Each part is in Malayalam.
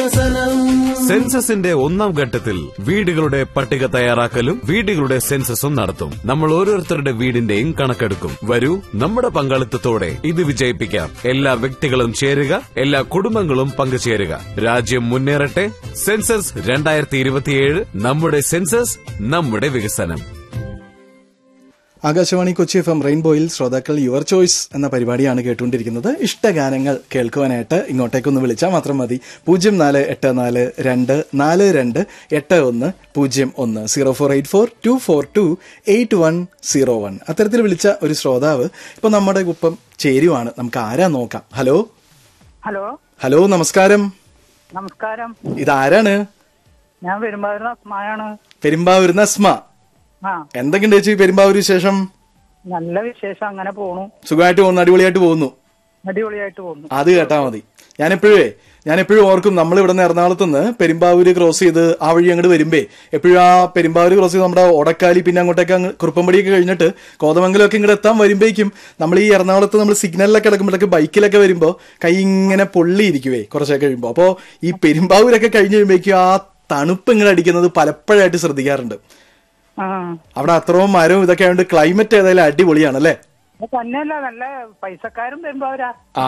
വികസനം സെൻസസിന്റെ ഒന്നാം ഘട്ടത്തിൽ വീടുകളുടെ പട്ടിക തയ്യാറാക്കലും വീടുകളുടെ സെൻസസും നടത്തും നമ്മൾ ഓരോരുത്തരുടെ വീടിന്റെയും കണക്കെടുക്കും വരൂ നമ്മുടെ പങ്കാളിത്തത്തോടെ ഇത് വിജയിപ്പിക്കാം എല്ലാ വ്യക്തികളും ചേരുക എല്ലാ കുടുംബങ്ങളും പങ്കുചേരുക രാജ്യം മുന്നേറട്ടെ സെൻസസ് രണ്ടായിരത്തി ഇരുപത്തിയേഴ് നമ്മുടെ സെൻസസ് നമ്മുടെ വികസനം ആകാശവാണി കൊച്ചി എഫ് എം റെയിൻബോയിൽ ശ്രോതാക്കൾ യുവർ ചോയ്സ് എന്ന പരിപാടിയാണ് കേട്ടുകൊണ്ടിരിക്കുന്നത് ഇഷ്ടഗാനങ്ങൾ കേൾക്കുവാനായിട്ട് ഇങ്ങോട്ടേക്കൊന്ന് വിളിച്ചാൽ മാത്രം മതി പൂജ്യം നാല് എട്ട് നാല് രണ്ട് നാല് രണ്ട് എട്ട് ഒന്ന് പൂജ്യം ഒന്ന് zero four eight four two four two eight one zero one അത്തരത്തിൽ വിളിച്ച ഒരു ശ്രോതാവ് ഇപ്പൊ നമ്മുടെ ഒപ്പം ചേരുവാണ് നമുക്ക് ആരാ നോക്കാം ഹലോ ഹലോ ഹലോ നമസ്കാരം നമസ്കാരം ഇതാരാണ് ഞാൻ പെരുമ്പാവൂരിൽ അസ്മായാണ് പെരുമ്പാവൂരിന്ന് അസ്മ ആ എന്തൊക്കെയുണ്ട് ചേച്ചി പെരുമ്പാവൂർ വിശേഷം നല്ല വിശേഷം അങ്ങനെ പോണു സുഖമായിട്ട് പോകുന്നു അടിപൊളിയായിട്ട് പോകുന്നു അടിപൊളിയായിട്ട് പോകുന്നു അത് കേട്ടാ മതി ഞാൻ എപ്പോഴേ ഞാൻ എപ്പോഴും ഓർക്കും നമ്മൾ ഇവിടെ നിന്ന് എറണാകുളത്ത് നിന്ന് പെരുമ്പാവൂര് ക്രോസ് ചെയ്ത് ആ വഴി അങ്ങോട്ട് വരുമ്പേ എപ്പോഴും ആ പെരുമ്പാവൂര് ക്രോസ് ചെയ്ത് നമ്മുടെ ഒടക്കാലി പിന്നെ അങ്ങോട്ടേക്ക് അങ്ങ് കുറുപ്പമ്പടിയൊക്കെ കഴിഞ്ഞിട്ട് കോതമംഗലമൊക്കെ ഇങ്ങോട്ട് എത്താൻ വരുമ്പോഴേക്കും നമ്മൾ ഈ എറണാകുളത്ത് നമ്മൾ സിഗ്നലിലൊക്കെ കിടക്കുമ്പോഴൊക്കെ ബൈക്കിലൊക്കെ വരുമ്പോൾ കൈ ഇങ്ങനെ പൊള്ളിയിരിക്കുവേ കുറച്ചൊക്കെ കഴിയുമ്പോൾ അപ്പോൾ ഈ പെരുമ്പാവൂരൊക്കെ കഴിഞ്ഞ് കഴിയുമ്പോഴേക്കും ആ തണുപ്പ് ഇങ്ങനെ അടിക്കുന്നത് പലപ്പോഴായിട്ട് ശ്രദ്ധിക്കാറുണ്ട് ആ അവിടെ അത്രയും മരവും ഇതൊക്കെ ആയതുകൊണ്ട് ക്ലൈമറ്റ് ഏതായാലും അടിപൊളിയാണ് അല്ലേ അത് തന്നെയല്ല നല്ല പൈസക്കാരും പെരുമ്പാവൂരാ ആ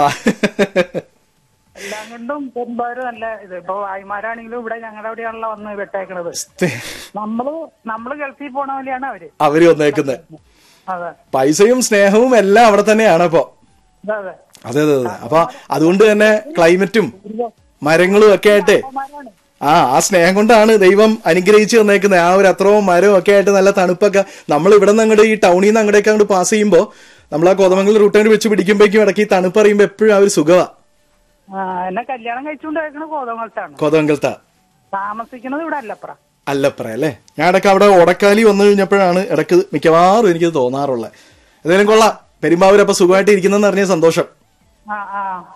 എല്ലാം കൊണ്ടും പെരുമ്പാവൂര് നല്ല ഇത് ഇപ്പൊ വായ്മാരാണെങ്കിലും ഇവിടെ ഞങ്ങളുടെ അവിടെയാണല്ലോ വന്ന് വെട്ടേക്കണത് നമ്മള് നമ്മള് ഗൾഫിൽ പോണ പോലെയാണ് അവര് അവര് വന്നേക്കുന്നത് അതെ പൈസയും സ്നേഹവും എല്ലാം അവിടെ തന്നെയാണ് അപ്പൊ അതെ അതെ അതെ അതെ അതെ അപ്പൊ അതുകൊണ്ട് തന്നെ ക്ലൈമറ്റും മരങ്ങളും ഒക്കെ ആയിട്ട് അവന്മാരാണ്. ആ ആ സ്നേഹം കൊണ്ടാണ് ദൈവം അനുഗ്രഹിച്ചു തന്നേക്കുന്നത് ആ ഒരു അത്രയും മരവും ഒക്കെ ആയിട്ട് നല്ല തണുപ്പൊക്കെ നമ്മൾ ഇവിടെ നിന്ന് അങ്ങോട്ട് ഈ ടൗണിൽ നിന്ന് അങ്ങോട്ടേക്ക് അങ്ങോട്ട് പാസ് ചെയ്യുമ്പോൾ നമ്മൾ ആ കോതമംഗലം റൂട്ട് അങ്ങോട്ട് വെച്ച് പിടിക്കുമ്പോഴേക്കും ഇടയ്ക്ക് ഈ തണുപ്പ് അറിയുമ്പോൾ എപ്പോഴും ആ ഒരു സുഖമാ ആ എന്നെ കല്യാണം കഴിച്ചുകൊണ്ടിരിക്കണ കോതമംഗലത്താണ് കോതമംഗലത്താ താമസിക്കുന്നത് ഇവിടെ അല്ലപ്ര അല്ലപ്പറ അല്ലേ ഞാൻ ഇടയ്ക്ക് അവിടെ ഒടക്കാലി വന്നു കഴിഞ്ഞപ്പോഴാണ് ഇടയ്ക്ക് മിക്കവാറും എനിക്ക് തോന്നാറുള്ളത് ഏതായാലും കൊള്ളാം പെരുമ്പാവൂർ അപ്പൊ സുഖമായിട്ട് ഇരിക്കുന്നെന്ന് അറിഞ്ഞ സന്തോഷം ആ ആ